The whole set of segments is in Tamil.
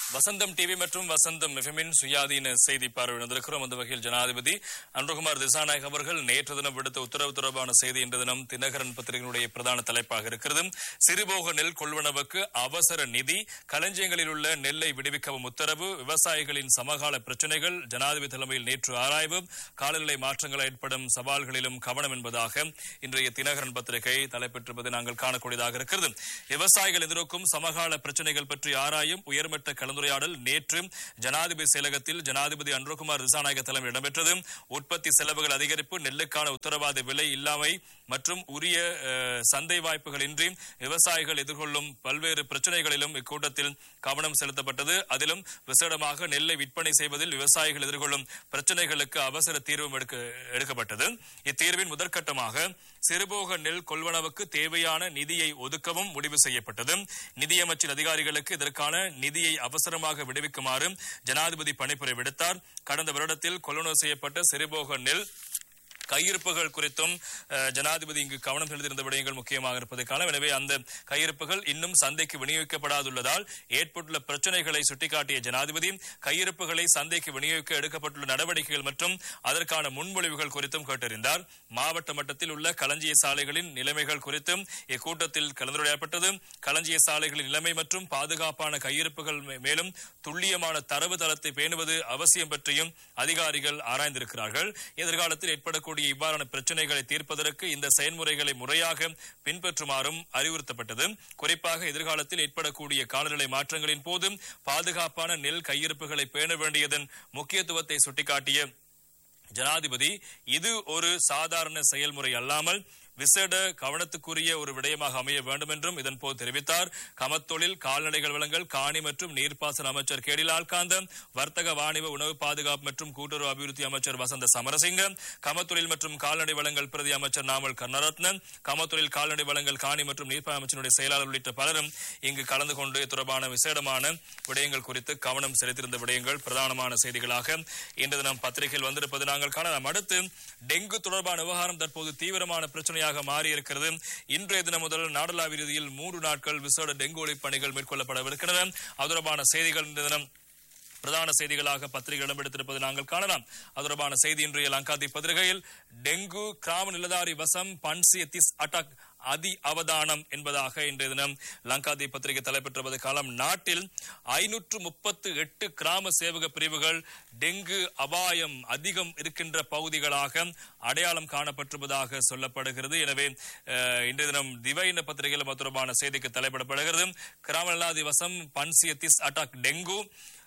வசந்தம் டிவி மற்றும் வசந்தம் எஃப்எம்மின் சுயாதீன செய்தி பார்வை வந்திருக்கிறோம் அந்த வகையில் ஜனாதிபதி அன்றுகுமார் திசாநாயக் அவர்கள் நேற்று தினம் விடுத்த உத்தரவு தொடர்பான செய்தி இன்று தினம் தினகரன் பத்திரிகையினுடைய பிரதான தலைப்பாக இருக்கிறது சிறுபோக நெல் கொள்வனவுக்கு அவசர நிதி களஞ்சியங்களில் உள்ள நெல்லை விடுவிக்கவும் உத்தரவு விவசாயிகளின் சமகால பிரச்சினைகள் ஜனாதிபதி தலைமையில் நேற்று ஆராய்வு காலநிலை மாற்றங்கள் ஏற்படும் சவால்களிலும் கவனம் என்பதாக இன்றைய தினகரன் பத்திரிகை தலைப்பெற்றிருப்பதை நாங்கள் காணக்கூடியதாக இருக்கிறது விவசாயிகள் எதிர்க்கும் சமகால பிரச்சனைகள் பற்றி ஆராயும் உயர்மட்ட கலந்துரையாடல் நேற்று ஜனாதிபதி செயலகத்தில் ஜனாதிபதி அன்ருகுமார் திசாநாயக தலைமையில் இடம்பெற்றது உற்பத்தி செலவுகள் அதிகரிப்பு நெல்லுக்கான உத்தரவாத விலை இல்லாமை மற்றும் உரிய அஹ், சந்தை வாய்ப்புகள் இன்றி விவசாயிகள் எதிர்கொள்ளும் பல்வேறு பிரச்சனைகளிலும் இக்கூட்டத்தில் கவனம் செலுத்தப்பட்டது அதிலும் விசேடமாக நெல்லை விற்பனை செய்வதில் விவசாயிகள் எதிர்கொள்ளும் பிரச்சனைகளுக்கு அவசர தீர்வும் எடுக்க எடுக்கப்பட்டது இத்தீர்வின் முதற்கட்டமாக சிறுபோக நெல் கொள்வனவுக்கு தேவையான நிதியை ஒதுக்கவும் முடிவு செய்யப்பட்டது நிதியமைச்சின் அதிகாரிகளுக்கு இதற்கான நிதியை அவசரமாக விடுவிக்குமாறு ஜனாதிபதி பணிப்புரை விடுத்தார் கடந்த வருடத்தில் கொள்வனவு செய்யப்பட்ட சிறுபோக நெல் கையிருப்புகள் குறித்தும் அஹ், ஜனாதிபதி இங்கு கவனம் செலுத்தியிருந்த விடயங்கள் முக்கியமாக இருப்பதை காண எனவே அந்த கையிருப்புகள் இன்னும் சந்தைக்கு விநியோகிக்கப்படாதுள்ளதால் ஏற்பட்டுள்ள பிரச்சனைகளை சுட்டிக்காட்டிய ஜனாதிபதி கையிருப்புகளை சந்தைக்கு விநியோகிக்க எடுக்கப்பட்டுள்ள நடவடிக்கைகள் மற்றும் அதற்கான முன்மொழிவுகள் குறித்தும் கேட்டறிந்தார் மாவட்ட மட்டத்தில் உள்ள களஞ்சிய சாலைகளின் நிலைமைகள் குறித்தும் இக்கூட்டத்தில் கலந்துரையாடப்பட்டது களஞ்சிய சாலைகளின் நிலைமை மற்றும் பாதுகாப்பான கையிருப்புகள் மே- மேலும் துல்லியமான தரவு தளத்தை பேணுவது அவசியம் பற்றியும் அதிகாரிகள் ஆராய்ந்திருக்கிறார்கள் எதிர்காலத்தில் ஏற்படக்கூடிய இவ்வாறான பிரச்சனைகளை தீர்ப்பதற்கு இந்த செயல்முறைகளை முறையாக பின்பற்றுமாறும் அறிவுறுத்தப்பட்டது குறிப்பாக எதிர்காலத்தில் ஏற்படக்கூடிய காலநிலை மாற்றங்களின் போது பாதுகாப்பான நெல் கையிருப்புகளை பேண வேண்டியதன் முக்கியத்துவத்தை சுட்டிக்காட்டிய ஜனாதிபதி இது ஒரு சாதாரண செயல்முறை அல்லாமல் விசேட கவனத்துக்குரிய ஒரு விடயமாக அமைய வேண்டும் என்றும் இதன் போது தெரிவித்தார் கமத்தொழில் கால்நடைகள் வளங்கள் காணி மற்றும் நீர்ப்பாசன அமைச்சர் கேடிலால் காந்தம் வர்த்தக வாணிப உணவு பாதுகாப்பு மற்றும் கூட்டுறவு அபிவிருத்தி அமைச்சர் வசந்த சமரசிங்க கமத்தொழில் மற்றும் கால்நடை வளங்கள் பிரதி அமைச்சர் நாமல் கர்ணரத்னன் கமத்தொழில் கால்நடை வளங்கள் காணி மற்றும் நீர்ப்பாசன அமைச்சருடைய செயலாளர் உள்ளிட்ட பலரும் இங்கு கலந்து கொண்டு இது தொடர்பான விசேடமான விடயங்கள் குறித்து கவனம் செலுத்தியிருந்த விடயங்கள் பிரதானமான செய்திகளாக இன்று தினம் பத்திரிகையில் வந்திருப்பது நாங்கள் காணலாம் அடுத்து டெங்கு தொடர்பான விவகாரம் தற்போது தீவிரமான பிரச்சனையாக மாறியிருக்கிறது இன்றைய தினம் முதல் நாடளாவிய ரீதியில் மூன்று நாட்கள் விசேட டெங்கு ஒழிப்பு பணிகள் மேற்கொள்ளப்படவிருக்கின்றன அது தொடர்பான செய்திகள் இந்த தினம் பிரதான செய்திகளாக பத்திரிகை இடம்பெடுத்திருப்பது நாங்கள் காணலாம் அது தொடர்பான செய்தி இன்றைய லங்காதி பத்திரிகையில் டெங்கு கிராம நிலதாரி வசம் பன்சி திஸ் அட்டாக் அதி அவதானம் என்பதாக இன்றைய தினம் லங்காதி பத்திரிகை தலைப்பெற்றுவது காலம் நாட்டில் ஐநூற்று முப்பத்து எட்டு கிராம சேவக பிரிவுகள் டெங்கு அபாயம் அதிகம் இருக்கின்ற பகுதிகளாக அடையாளம் காணப்பட்டிருப்பதாக சொல்லப்படுகிறது எனவே அஹ், இன்றைய தினம் திவைன பத்திரிகையில் அது தொடர்பான செய்திக்கு தலைப்பிடப்படுகிறது கிராம நிலாதி வசம் பன்சிய திஸ் அட்டாக் டெங்கு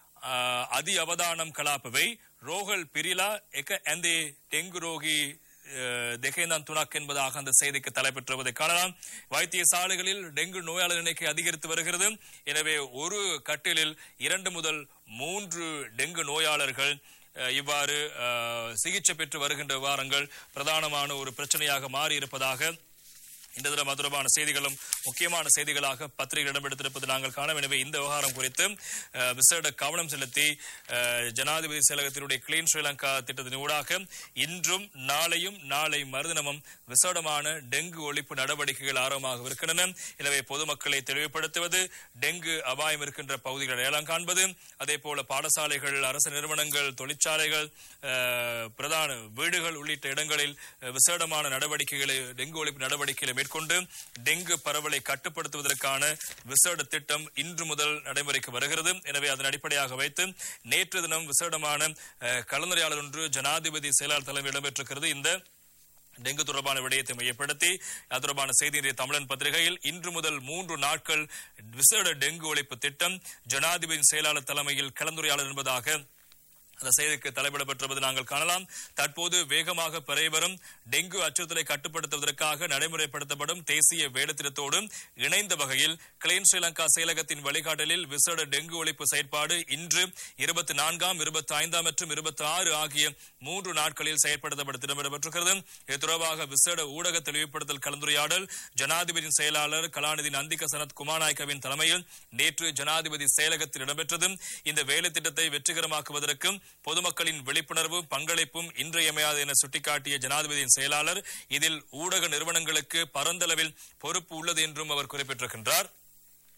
ಆ, ಅದಿ ಅವಧಾನಂ ಕಲಾಪವೈ ರೋಗಲ್ ಪಿರಿಲಾ ಎಕ ಎಂದೇ டெங்கு ரோகி தெகைந்தான் துணாக் என்பதாக அந்த செய்திக்கு தலைப்பெற்றுவதை காணலாம் வைத்தியசாலைகளில் டெங்கு நோயாளர் எண்ணிக்கை அதிகரித்து வருகிறது எனவே ஒரு கட்டிலில் இரண்டு முதல் மூன்று டெங்கு நோயாளர்கள் அஹ், இவ்வாறு அஹ், சிகிச்சை பெற்று வருகின்ற விவகாரங்கள் பிரதானமான ஒரு பிரச்சனையாக மாறி இருப்பதாக இந்த தினம் அது தொடர்பான செய்திகளும் முக்கியமான செய்திகளாக பத்திரிகை இடம்பெடுத்திருப்பது நாங்கள் காணோம் எனவே இந்த விவகாரம் குறித்து அஹ், விசேட கவனம் செலுத்தி அஹ், ஜனாதிபதி செயலகத்தினுடைய கிளீன் ஸ்ரீலங்கா திட்டத்தின் ஊடாக இன்றும் நாளையும் நாளை மறுதினமும் விசேடமான டெங்கு ஒழிப்பு நடவடிக்கைகள் ஆரம்பமாக இருக்கின்றன எனவே பொதுமக்களை தெளிவுபடுத்துவது டெங்கு அபாயம் இருக்கின்ற பகுதிகளை அடையாளம் காண்பது அதே போல பாடசாலைகள் அரசு நிறுவனங்கள் தொழிற்சாலைகள் அஹ், பிரதான வீடுகள் உள்ளிட்ட இடங்களில் அஹ், விசேடமான நடவடிக்கைகளை டெங்கு ஒழிப்பு நடவடிக்கைகளை மேற்கொண்டு டெங்கு பரவலை கட்டுப்படுத்துவதற்கான விசேட திட்டம் இன்று முதல் நடைமுறைக்கு வருகிறது எனவே அதன் அடிப்படையாக வைத்து நேற்று தினம் விசேடமான அஹ், கலந்துரையாடல் ஒன்று ஜனாதிபதி செயலாளர் தலைமையில் இடம்பெற்றிருக்கிறது இந்த டெங்கு தொடர்பான விடயத்தை மையப்படுத்தி அது தொடர்பான செய்தி இன்றைய தமிழன் பத்திரிகையில் இன்று முதல் மூன்று நாட்கள் விசேட டெங்கு ஒழிப்பு திட்டம் ஜனாதிபதி செயலாளர் தலைமையில் கலந்துரையாடல் என்பதாக அந்த செய்திக்கு தலைப்பிடப்பட்டிருப்பது நாங்கள் காணலாம் தற்போது வேகமாக பரவி வரும் டெங்கு அச்சுறுத்தலை கட்டுப்படுத்துவதற்காக நடைமுறைப்படுத்தப்படும் தேசிய வேடத்திட்டத்தோடு இணைந்த வகையில் கிளீன் ஸ்ரீலங்கா செயலகத்தின் வழிகாட்டலில் விசேட டெங்கு ஒழிப்பு செயற்பாடு இன்று இருபத்தி நான்காம் இருபத்தி ஐந்தாம் மற்றும் இருபத்தி ஆறு ஆகிய மூன்று நாட்களில் செயற்படுத்தப்பட திட்டமிடப்பட்டிருக்கிறது இது தொடர்பாக விசேட ஊடக தெளிவுபடுத்தல் கலந்துரையாடல் ஜனாதிபதியின் செயலாளர் கலாநிதி நந்திக சனத் குமாநாயக்கவின் தலைமையில் நேற்று ஜனாதிபதி செயலகத்தில் இடம்பெற்றது இந்த வேலை திட்டத்தை வெற்றிகரமாக்குவதற்கும் பொதுமக்களின் விழிப்புணர்வு பங்களிப்பும் இன்றியமையாது என சுட்டிக்காட்டிய ஜனாதிபதியின் செயலாளர் இதில் ஊடக நிறுவனங்களுக்கு பரந்தளவில் பொறுப்பு உள்ளது என்றும் அவர் குறிப்பிட்டிருக்கின்றார்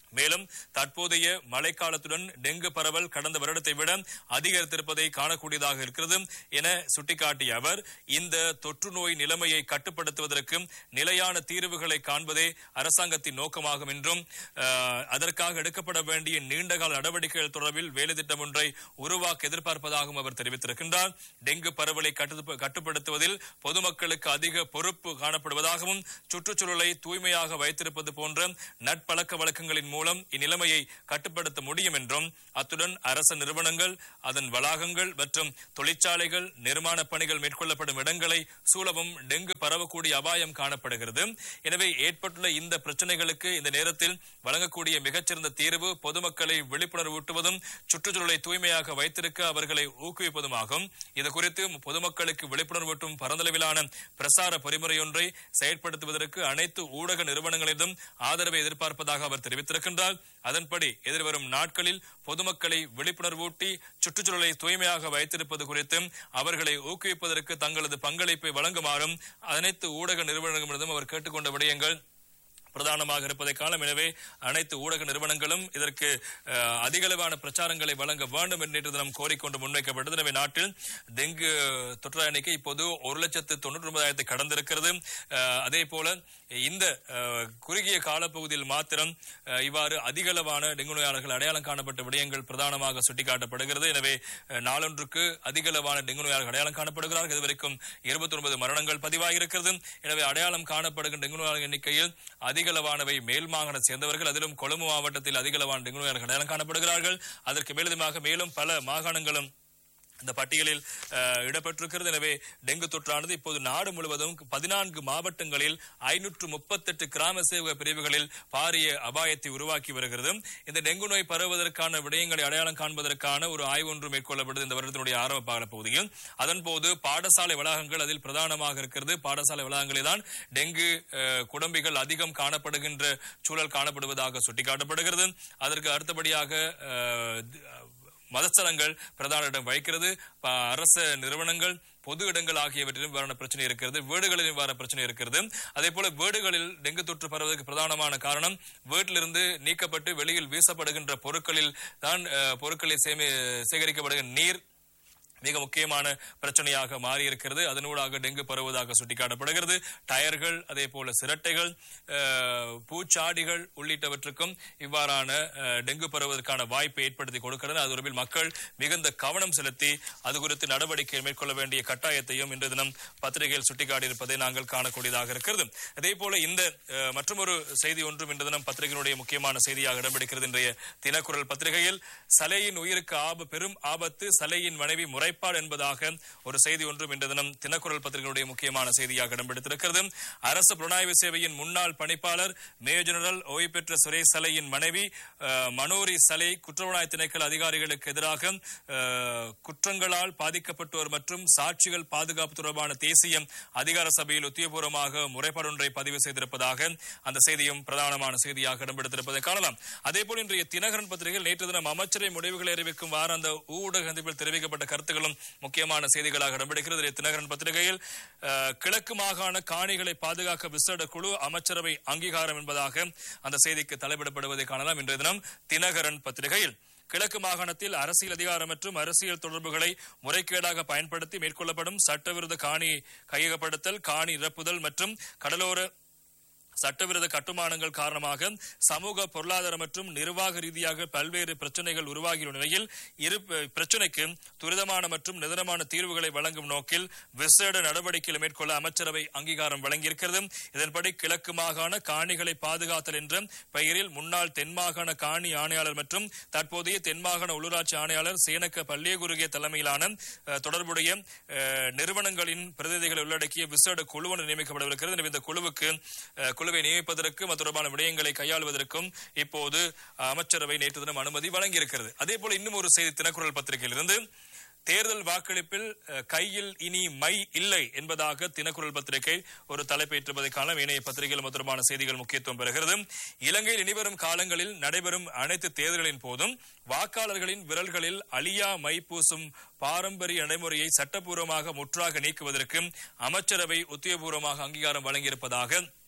மேலும் தற்போதைய மழைக்காலத்துடன் டெங்கு பரவல் கடந்த வருடத்தை விட அதிகரித்திருப்பதை காணக்கூடியதாக இருக்கிறது என சுட்டிக்காட்டிய அவர் இந்த தொற்று நோய் நிலைமையை கட்டுப்படுத்துவதற்கு நிலையான தீர்வுகளை காண்பதே அரசாங்கத்தின் நோக்கமாகும் என்றும் அஹ், அதற்காக எடுக்கப்பட வேண்டிய நீண்டகால நடவடிக்கைகள் தொடர்பில் வேலை திட்டம் ஒன்றை உருவாக்க எதிர்பார்ப்பதாகவும் அவர் தெரிவித்திருக்கின்றார் டெங்கு பரவலை கட்டு- கட்டுப்படுத்துவதில் பொதுமக்களுக்கு அதிக பொறுப்பு காணப்படுவதாகவும் சுற்றுச்சூழலை தூய்மையாக வைத்திருப்பது போன்ற நட்பழக்க வழக்கங்களின் மூலம் இந்நிலைமையை கட்டுப்படுத்த முடியும் என்றும் அத்துடன் அரச நிறுவனங்கள் அதன் வளாகங்கள் மற்றும் தொழிற்சாலைகள் நிர்மாண பணிகள் மேற்கொள்ளப்படும் இடங்களை சூழவும் டெங்கு பரவக்கூடிய அபாயம் காணப்படுகிறது எனவே ஏற்பட்டுள்ள இந்த பிரச்சனைகளுக்கு இந்த நேரத்தில் வழங்கக்கூடிய மிகச்சிறந்த தீர்வு பொதுமக்களை விழிப்புணர்வூட்டுவதும் சுற்றுச்சூழலை தூய்மையாக வைத்திருக்க அவர்களை ஊக்குவிப்பதுமாகும் இது குறித்து பொதுமக்களுக்கு விழிப்புணர்வூட்டும் பரந்தளவிலான பிரசார பொறிமுறையொன்றை செயற்படுத்துவதற்கு அனைத்து ஊடக நிறுவனங்களிடம் ஆதரவை எதிர்பார்ப்பதாக அவர் தெரிவித்திருக்கின்றார் அதன்படி எதிர்வரும் நாட்களில் பொதுமக்களை விழிப்புணர்வூட்டி சுற்றுச்சூழலை தூய்மையாக வைத்திருப்பது குறித்து அவர்களை ஊக்குவிப்பதற்கு தங்களது பங்களிப்பை வழங்குமாறும் அனைத்து ஊடக நிறுவனங்களிடமும் அவர் கேட்டுக்கொண்ட விடயங்கள் பிரதானமாக இருப்பதை காலம் எனவே அனைத்து ஊடக நிறுவனங்களும் இதற்கு அஹ், அதிகளவான பிரச்சாரங்களை வழங்க வேண்டும் என்று நேற்று தினம் கோரிக்கொண்டு முன்வைக்கப்பட்டது எனவே நாட்டில் டெங்கு தொற்று எண்ணிக்கை இப்போது ஒரு லட்சத்து தொண்ணூற்றி ஒன்பதாயிரத்தை கடந்திருக்கிறது அஹ், அதே போல இந்த அஹ், குறுகிய காலப்பகுதியில் மாத்திரம் அஹ், இவ்வாறு அதிகளவான டெங்கு நோயாளர்கள் அடையாளம் காணப்பட்ட விடயங்கள் பிரதானமாக சுட்டிக்காட்டப்படுகிறது எனவே அஹ், நாளொன்றுக்கு அதிகளவான டெங்கு நோயாளர்கள் அடையாளம் காணப்படுகிறார்கள் இதுவரைக்கும் இருபத்தி ஒன்பது மரணங்கள் பதிவாகியிருக்கிறது எனவே அடையாளம் காணப்படுகின்ற டெங்கு நோயாளர்கள் எண்ணிக்கையில் அதிகளவானவை மேல் மாகாணத்தை சேர்ந்தவர்கள் அதிலும் கொழும்பு மாவட்டத்தில் அதிகளவான டெங்கு நோயாளர்கள் அடையாளம் காணப்படுகிறார்கள் அதற்கு மேலதிகமாக மேலும் பல மாகாணங்களும் இந்த பட்டியலில் அஹ், இடம்பெற்றிருக்கிறது எனவே டெங்கு தொற்றானது இப்போது நாடு முழுவதும் பதினான்கு மாவட்டங்களில் ஐநூற்று முப்பத்தெட்டு கிராம சேவக பிரிவுகளில் பாரிய அபாயத்தை உருவாக்கி வருகிறது இந்த டெங்கு நோய் பரவுவதற்கான விடயங்களை அடையாளம் காண்பதற்கான ஒரு ஆய்வு ஒன்று மேற்கொள்ளப்படுது இந்த வருடத்தினுடைய ஆரம்ப பால பகுதியில் அதன்போது பாடசாலை வளாகங்கள் அதில் பிரதானமாக இருக்கிறது பாடசாலை வளாகங்களில் தான் டெங்கு அஹ், குடம்பிகள் அதிகம் காணப்படுகின்ற சூழல் காணப்படுவதாக சுட்டிக்காட்டப்படுகிறது அதற்கு அடுத்தபடியாக அஹ், மதஸ்தலங்கள் பிரதான இடம் வகிக்கிறது ப- அரச நிறுவனங்கள் பொது இடங்கள் ஆகியவற்றிலும் இவ்வாறான பிரச்சனை இருக்கிறது வீடுகளில் இவ்வாறு பிரச்சனை இருக்கிறது அதே போல வீடுகளில் டெங்கு தொற்று பரவுவதற்கு பிரதானமான காரணம் வீட்டிலிருந்து நீக்கப்பட்டு வெளியில் வீசப்படுகின்ற பொருட்களில் தான் அஹ், பொருட்களில் சேமி சேகரிக்கப்படுகின்ற நீர் மிக முக்கியமான பிரச்சனையாக மாறியிருக்கிறது அதனூடாக டெங்கு பரவுவதாக சுட்டிக்காட்டப்படுகிறது டயர்கள் அதே போல சிரட்டைகள் அஹ், பூச்சாடிகள் உள்ளிட்டவற்றுக்கும் இவ்வாறான அஹ், டெங்கு பரவுவதற்கான வாய்ப்பை ஏற்படுத்தி கொடுக்கிறது அது தொடர்பில் மக்கள் மிகுந்த கவனம் செலுத்தி அது குறித்து நடவடிக்கை மேற்கொள்ள வேண்டிய கட்டாயத்தையும் இன்று தினம் பத்திரிகையில் சுட்டிக்காட்டியிருப்பதை நாங்கள் காணக்கூடியதாக இருக்கிறது அதே போல இந்த அஹ், மற்றொரு செய்தி ஒன்றும் இன்று தினம் பத்திரிகையினுடைய முக்கியமான செய்தியாக இடம்பெடுக்கிறது இன்றைய தினக்குரல் பத்திரிகையில் சலையின் உயிருக்கு ஆப பெரும் ஆபத்து சலையின் மனைவி முறைப்பாடு என்பதாக ஒரு செய்தி ஒன்றும் இன்று தினம் தினக்குரல் பத்திரிகையுடைய முக்கியமான செய்தியாக இடம்பெடுத்திருக்கிறது அரசு புலனாய்வு சேவையின் முன்னாள் பணிப்பாளர் மேஜர் ஜெனரல் ஓய்வு பெற்ற சுரேஷ் சலையின் மனைவி அஹ், மனோரி சலை குற்றப்புலனாய்வு திணைக்கள அதிகாரிகளுக்கு எதிராக அஹ், குற்றங்களால் பாதிக்கப்பட்டோர் மற்றும் சாட்சிகள் பாதுகாப்பு தொடர்பான தேசிய அதிகார சபையில் உத்தியபூர்வமாக முறைப்பாடு ஒன்றை பதிவு செய்திருப்பதாக அந்த செய்தியும் பிரதானமான செய்தியாக இடம்பெடுத்திருப்பதை காணலாம் அதேபோல் இன்றைய தினகரன் பத்திரிகையில் நேற்று தினம் அமைச்சரை முடிவுகளை அறிவிக்கும் வார அந்த ஊடக சந்திப்பில் தெரிவிக்கப்பட்ட கருத்துக்களும் முக்கியமான செய்திகளாக இடம்பெடுக்கிறது இன்றைய தினகரன் பத்திரிகையில் அஹ், கிழக்கு மாகாண காணிகளை பாதுகாக்க விசேட குழு அமைச்சரவை அங்கீகாரம் என்பதாக அந்த செய்திக்கு தலைப்பிடப்படுவதை காணலாம் இன்றைய தினம் தினகரன் பத்திரிகையில் கிழக்கு மாகாணத்தில் அரசியல் அதிகாரம் மற்றும் அரசியல் தொடர்புகளை முறைகேடாக பயன்படுத்தி மேற்கொள்ளப்படும் சட்டவிரோத காணி கையகப்படுத்தல் காணி நிரப்புதல் மற்றும் கடலோர சட்டவிரோத கட்டுமானங்கள் காரணமாக சமூக பொருளாதார மற்றும் நிர்வாக ரீதியாக பல்வேறு பிரச்சனைகள் உருவாகியுள்ள நிலையில் இரு பிரச்சனைக்கு துரிதமான மற்றும் நிதனமான தீர்வுகளை வழங்கும் நோக்கில் விசேட நடவடிக்கைகளை மேற்கொள்ள அமைச்சரவை அங்கீகாரம் வழங்கியிருக்கிறது இதன்படி கிழக்கு மாகாண காணிகளை பாதுகாத்தல் என்ற பெயரில் முன்னாள் தென் மாகாண காணி ஆணையாளர் மற்றும் தற்போதைய தென் மாகாண உள்ளூராட்சி ஆணையாளர் சேனக்க பள்ளியகுருகே தலைமையிலான அஹ், தொடர்புடைய அஹ், நிறுவனங்களின் பிரதிநிதிகளை உள்ளடக்கிய விசேட குழு ஒன்று நியமிக்கப்படவிருக்கிறது எனவே இந்த குழுவுக்கு அஹ், குழுவை நியமிப்பதற்கும் அது தொடர்பான விடயங்களை கையாளுவதற்கும் இப்போது அஹ், அமைச்சரவை நேற்று தினம் அனுமதி வழங்கியிருக்கிறது அதே போல இன்னும் ஒரு செய்தி தினக்குரல் பத்திரிகையிலிருந்து தேர்தல் வாக்களிப்பில் அஹ், கையில் இனி மை இல்லை என்பதாக தினக்குரல் பத்திரிகை ஒரு தலைப்பேற்றுவதை காலம் இணைய பத்திரிகைகள் தொடர்பான செய்திகள் முக்கியத்துவம் பெறுகிறது இலங்கையில் இனிவரும் காலங்களில் நடைபெறும் அனைத்து தேர்தல்களின் போதும் வாக்காளர்களின் விரல்களில் அழியா மை பூசும் பாரம்பரிய நடைமுறையை சட்டப்பூர்வமாக முற்றாக நீக்குவதற்கு அமைச்சரவை உத்தியோகபூர்வமாக அங்கீகாரம் வழங்கியிருப்பதாக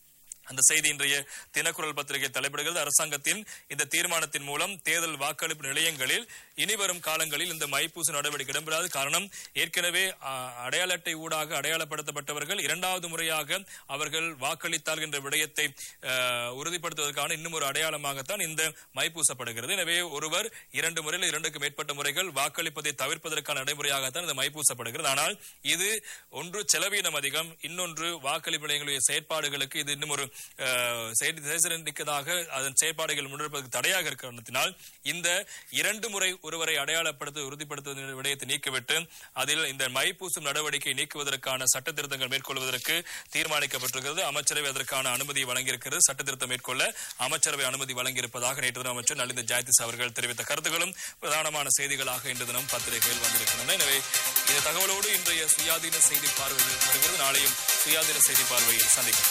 அந்த செய்தி இன்றைய தினக்குரல் பத்திரிகை தலைப்பிடுகிறது அரசாங்கத்தின் இந்த தீர்மானத்தின் மூலம் தேர்தல் வாக்களிப்பு நிலையங்களில் இனிவரும் காலங்களில் இந்த மைப்பூசு நடவடிக்கை இடம்பெறாது காரணம் ஏற்கனவே ஆ, அடையாள அட்டை ஊடாக அடையாளப்படுத்தப்பட்டவர்கள் இரண்டாவது முறையாக அவர்கள் வாக்களித்தார்கள் என்ற விடயத்தை ஆ, உறுதிப்படுத்துவதற்கான இன்னும் ஒரு அடையாளமாகத்தான் இந்த மைப்பூசப்படுகிறது எனவே ஒருவர் இரண்டு முறையில் இரண்டுக்கு மேற்பட்ட முறைகள் வாக்களிப்பதை தவிர்ப்பதற்கான நடைமுறையாகத்தான் இந்த மைப்பூசப்படுகிறது ஆனால் இது ஒன்று செலவீனம் அதிகம் இன்னொன்று வாக்களிப்பு நிலையங்களுடைய செயற்பாடுகளுக்கு இது இன்னும் ஒரு அஹ், செயல் செயற்திறனிக்கதாக அதன் செயற்பாடுகள் முன்னெடுப்பதற்கு தடையாக இருக்கிற காரணத்தினால் இந்த இரண்டு முறை ஒருவரை அடையாளப்படுத்த உறுதிப்படுத்துவதன் விடயத்தை நீக்கிவிட்டு அதில் இந்த மைப்பூசும் நடவடிக்கை நீக்குவதற்கான சட்ட திருத்தங்கள் மேற்கொள்வதற்கு தீர்மானிக்கப்பட்டிருக்கிறது அமைச்சரவை அதற்கான அனுமதி வழங்கியிருக்கிறது சட்ட திருத்தம் மேற்கொள்ள அமைச்சரவை அனுமதி வழங்கியிருப்பதாக நேற்று தினம் அமைச்சர் நலிந்த ஜாயதிஸ் அவர்கள் தெரிவித்த கருத்துக்களும் பிரதானமான செய்திகளாக இன்று தினம் பத்திரிகைகள் வந்திருக்கின்றன எனவே இந்த தகவலோடு இன்றைய சுயாதீன செய்தி பார்வையில் வருகிறது நாளையும் சுயாதீன செய்தி பார்வையில் சந்திக்கும்